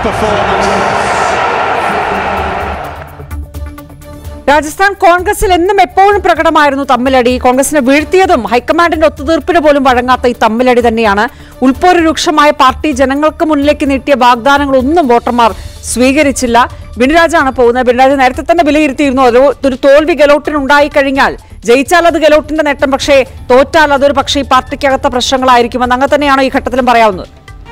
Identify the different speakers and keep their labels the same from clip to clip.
Speaker 1: performance.
Speaker 2: Rajasthan കോൺഗ്രസിൽ എന്നും എപ്പോഴും പ്രകടമായിരുന്നു തമ്മിലടി കോൺഗ്രസിനെ വീഴ്ത്തിയതും ഹൈക്കമാൻഡിന്റെ ഒത്തുതീർപ്പിന് പോലും വഴങ്ങാത്ത ഈ തമ്മിലടി തന്നെയാണ് ഉൾപ്പോര് രൂക്ഷമായ പാർട്ടി ജനങ്ങൾക്ക് മുന്നിലേക്ക് നീട്ടിയ വാഗ്ദാനങ്ങളൊന്നും വോട്ടർമാർ സ്വീകരിച്ചില്ല ബിനുരാജാണ് പോകുന്നത് ബിനുരാജ് നേരത്തെ തന്നെ വിലയിരുത്തിയിരുന്നു ഒരു ഒരു തോൽവി ഗെലോട്ടിന് ഉണ്ടായി കഴിഞ്ഞാൽ ജയിച്ചാൽ അത് ഗെലോട്ടിന്റെ നേട്ടം പക്ഷേ തോറ്റാൽ അതൊരു പക്ഷേ ഈ പാർട്ടിക്കകത്ത പ്രശ്നങ്ങളായിരിക്കുമെന്ന് അങ്ങനെ തന്നെയാണോ ഈ ഘട്ടത്തിലും പറയാവുന്നത്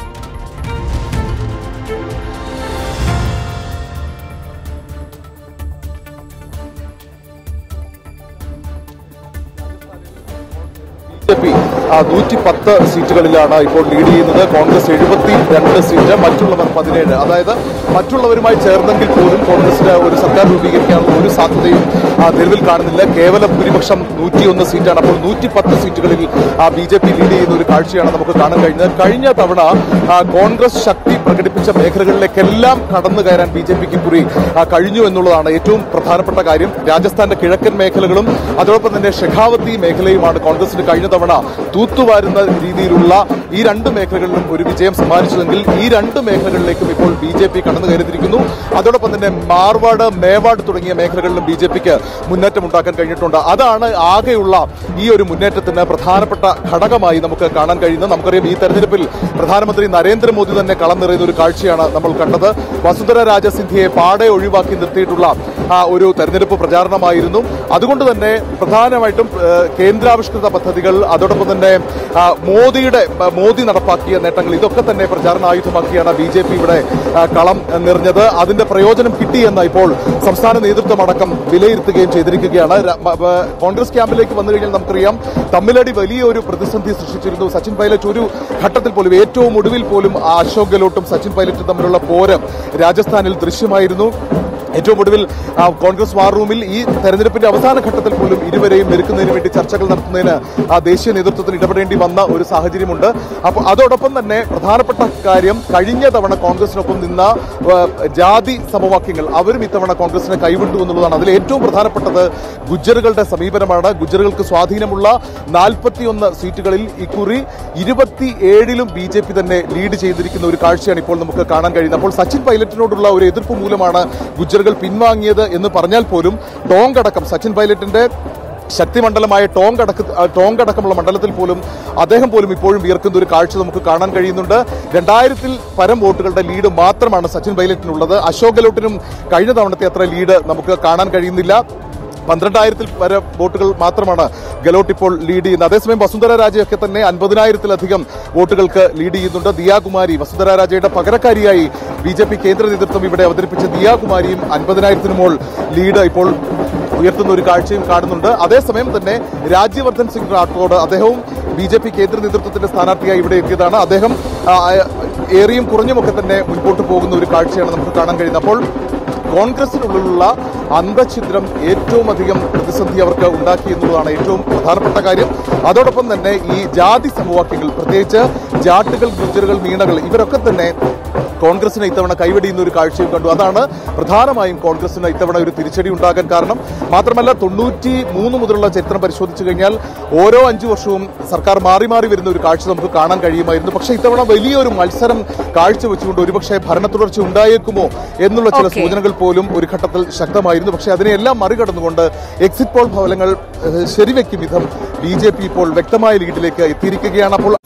Speaker 3: ബി ജെ പി നൂറ്റി പത്ത് സീറ്റുകളിലാണ് ഇപ്പോൾ ലീഡ് ചെയ്യുന്നത് കോൺഗ്രസ് എഴുപത്തി രണ്ട് സീറ്റ് മറ്റുള്ളവർ പതിനേഴ് അതായത് മറ്റുള്ളവരുമായി ചേർന്നെങ്കിൽ പോലും കോൺഗ്രസിന് ഒരു സർക്കാർ രൂപീകരിക്കാനുള്ള ഒരു സാധ്യതയും ആ, നിലവിൽ കാണുന്നില്ല കേവല ഭൂരിപക്ഷം നൂറ്റിയൊന്ന് സീറ്റാണ് അപ്പോൾ നൂറ്റി പത്ത് സീറ്റുകളിൽ ബി ജെ പി ലീഡ് ചെയ്യുന്ന ഒരു കാഴ്ചയാണ് നമുക്ക് കാണാൻ കഴിഞ്ഞത് കഴിഞ്ഞ തവണ ആ, കോൺഗ്രസ് ശക്തി പ്രകടിപ്പിച്ച മേഖലകളിലേക്കെല്ലാം കടന്നു കയറാൻ ബി ജെ പിക്ക് കുറി ആ, കഴിഞ്ഞു എന്നുള്ളതാണ് ഏറ്റവും പ്രധാനപ്പെട്ട കാര്യം രാജസ്ഥാന്റെ കിഴക്കൻ മേഖലകളും അതോടൊപ്പം തന്നെ ഷെഖാവതി മേഖലയുമാണ് കോൺഗ്രസിന് കഴിഞ്ഞ തവണ തൂത്തുവാരുന്ന രീതിയിലുള്ള ഈ രണ്ട് മേഖലകളിലും ഒരു വിജയം സമ്മാനിച്ചതെങ്കിൽ ഈ രണ്ട് മേഖലകളിലേക്കും ഇപ്പോൾ ബി ജെ പി കടന്നു കയറിയിരിക്കുന്നു അതോടൊപ്പം തന്നെ മാർവാഡ് മേവാഡ് തുടങ്ങിയ മേഖലകളിലും ബി ജെ പിക്ക് മുന്നേറ്റം ഉണ്ടാക്കാൻ കഴിഞ്ഞിട്ടുണ്ട് അതാണ് ആകെയുള്ള ഈ ഒരു മുന്നേറ്റത്തിന് പ്രധാനപ്പെട്ട ഘടകമായി നമുക്ക് കാണാൻ കഴിയുന്നത് നമുക്കറിയാം ഈ തെരഞ്ഞെടുപ്പിൽ പ്രധാനമന്ത്രി നരേന്ദ്രമോദി തന്നെ കളം നിറയുന്ന ഒരു കാഴ്ചയാണ് നമ്മൾ കണ്ടത് വസുന്ധര രാജ സിന്ധ്യയെ പാടെ ഒഴിവാക്കി നിർത്തിയിട്ടുള്ള ആ, ഒരു തെരഞ്ഞെടുപ്പ് പ്രചാരണമായിരുന്നു അതുകൊണ്ട് തന്നെ പ്രധാനമായിട്ടും ഏഹ്, കേന്ദ്രാവിഷ്കൃത പദ്ധതികൾ അതോടൊപ്പം തന്നെ ആ, മോദിയുടെ ആ, മോദി നടപ്പാക്കിയ നേട്ടങ്ങൾ ഇതൊക്കെ തന്നെ പ്രചാരണ ആയുധമാക്കിയാണ് ബി ജെ പി ഇവിടെ ആ, കളം നിറഞ്ഞത് അതിന്റെ പ്രയോജനം കിട്ടിയെന്ന് ഇപ്പോൾ സംസ്ഥാന നേതൃത്വം അടക്കം വിലയിരുത്തുകയും ചെയ്തിരിക്കുകയാണ് ര- മ- മ- കോൺഗ്രസ് ക്യാമ്പിലേക്ക് വന്നു കഴിഞ്ഞാൽ നമുക്കറിയാം തമ്മിലടി വലിയൊരു പ്രതിസന്ധി സൃഷ്ടിച്ചിരുന്നു സച്ചിൻ പൈലറ്റ് ഒരു ഘട്ടത്തിൽ പോലും ഏറ്റവും ഒടുവിൽ പോലും ആ അശോക് ഗെലോട്ടും സച്ചിൻ പൈലറ്റും തമ്മിലുള്ള പോര് രാജസ്ഥാനിൽ ദൃശ്യമായിരുന്നു ഏറ്റവും ഒടുവിൽ ആ, കോൺഗ്രസ് വാർ റൂമിൽ ഈ തെരഞ്ഞെടുപ്പിന്റെ അവസാന ഘട്ടത്തിൽ പോലും ഇരുവരെയും നിൽക്കുന്നതിന് വേണ്ടി ചർച്ചകൾ നടത്തുന്നതിന് ആ ദേശീയ നേതൃത്വത്തിന് ഇടപെടേണ്ടി വന്ന ഒരു സാഹചര്യമുണ്ട് അപ്പോൾ അതോടൊപ്പം തന്നെ പ്രധാനപ്പെട്ട കാര്യം കഴിഞ്ഞ തവണ കോൺഗ്രസിനൊപ്പം നിന്ന ആ, ജാതി സമവാക്യങ്ങൾ അവരും ഇത്തവണ കോൺഗ്രസിനെ കൈവിട്ടു എന്നുള്ളതാണ് അതിൽ ഏറ്റവും പ്രധാനപ്പെട്ടത് ഗുജ്ജറുകളുടെ സമീപനമാണ് ഗുജ്ജറുകൾക്ക് സ്വാധീനമുള്ള നാൽപ്പത്തിയൊന്ന് സീറ്റുകളിൽ ഇക്കുറി ഇരുപത്തി ഏഴിലും ബി ജെ പി തന്നെ ലീഡ് ചെയ്തിരിക്കുന്ന ഒരു കാഴ്ചയാണ് ഇപ്പോൾ നമുക്ക് കാണാൻ കഴിയുന്നത് അപ്പോൾ സച്ചിൻ പൈലറ്റിനോടുള്ള ഒരു എതിർപ്പ് മൂലമാണ് ഗുജ്ജറുകൾ പിൻവാങ്ങിയത് എന്ന് പറഞ്ഞാൽ പോലും ടോങ് അടക്കം സച്ചിൻ പൈലറ്റിന്റെ ശക്തിമണ്ഡലമായ ടോങ് അടക്ക ടോങ് അടക്കമുള്ള മണ്ഡലത്തിൽ പോലും അദ്ദേഹം പോലും ഇപ്പോഴും വിയർക്കുന്ന ഒരു കാഴ്ച നമുക്ക് കാണാൻ കഴിയുന്നുണ്ട് രണ്ടായിരത്തിൽ പരം വോട്ടുകളുടെ ലീഡ് മാത്രമാണ് സച്ചിൻ പൈലറ്റിനുള്ളത് അശോക് ഗെലോട്ടിനും കഴിഞ്ഞ തവണത്തെ അത്ര ലീഡ് നമുക്ക് കാണാൻ കഴിയുന്നില്ല പന്ത്രണ്ടായിരത്തിൽ വരെ വോട്ടുകൾ മാത്രമാണ് ഗെലോട്ട് ഇപ്പോൾ ലീഡ് ചെയ്യുന്നത് അതേസമയം വസുന്ധര രാജയൊക്കെ തന്നെ അൻപതിനായിരത്തിലധികം വോട്ടുകൾക്ക് ലീഡ് ചെയ്യുന്നുണ്ട് ദിയാകുമാരി വസുന്ധര രാജയുടെ പകരക്കാരിയായി ബി ജെ പി കേന്ദ്ര നേതൃത്വം ഇവിടെ അവതരിപ്പിച്ച ദിയാകുമാരിയും അൻപതിനായിരത്തിന് മുകൾ ലീഡ് ഇപ്പോൾ ഉയർത്തുന്ന ഒരു കാഴ്ചയും കാണുന്നുണ്ട് അതേസമയം തന്നെ രാജ്യവർദ്ധൻ സിംഗ് റാഠോഡ് അദ്ദേഹവും ബി ജെ പി കേന്ദ്ര നേതൃത്വത്തിന്റെ സ്ഥാനാർത്ഥിയായി ഇവിടെ എത്തിയതാണ് അദ്ദേഹം ആ, ഏറിയും കുറഞ്ഞുമൊക്കെ തന്നെ മുൻപോട്ട് പോകുന്ന ഒരു കാഴ്ചയാണ് നമുക്ക് കാണാൻ കഴിയുന്നത് അപ്പോൾ കോൺഗ്രസിനുള്ളിലുള്ള അന്തഛിദ്രം ഏറ്റവും അധികം പ്രതിസന്ധി അവർക്ക് ഉണ്ടാക്കി എന്നുള്ളതാണ് ഏറ്റവും പ്രധാനപ്പെട്ട കാര്യം അതോടൊപ്പം തന്നെ ഈ ജാതി സമവാക്യങ്ങൾ പ്രത്യേകിച്ച് ജാട്ടുകൾ ഗുജറുകൾ മീണകൾ ഇവരൊക്കെ തന്നെ കോൺഗ്രസിനെ ഇത്തവണ കൈവെടിയുന്ന ഒരു കാഴ്ചയും കണ്ടു അതാണ് പ്രധാനമായും കോൺഗ്രസിന് ഇത്തവണ ഒരു തിരിച്ചടി ഉണ്ടാകാൻ കാരണം മാത്രമല്ല തൊണ്ണൂറ്റി മൂന്ന് മുതലുള്ള ചരിത്രം പരിശോധിച്ചു കഴിഞ്ഞാൽ ഓരോ അഞ്ചു വർഷവും സർക്കാർ മാറി മാറി വരുന്ന ഒരു കാഴ്ച നമുക്ക് കാണാൻ കഴിയുമായിരുന്നു പക്ഷേ ഇത്തവണ വലിയൊരു മത്സരം കാഴ്ചവെച്ചുകൊണ്ട് ഒരുപക്ഷെ ഭരണ തുടർച്ച ഉണ്ടായേക്കുമോ എന്നുള്ള ചില
Speaker 2: Okay.
Speaker 3: സൂചനകൾ പോലും ഒരു ഘട്ടത്തിൽ ശക്തമായിരുന്നു പക്ഷേ അതിനെയെല്ലാം മറികടന്നുകൊണ്ട് എക്സിറ്റ് പോൾ ഫലങ്ങൾ ഏഹ്, ശരിവെക്കും വിധം ബി ജെ പി ഇപ്പോൾ വ്യക്തമായ ലീഡിലേക്ക് എത്തിയിരിക്കുകയാണ് അപ്പോൾ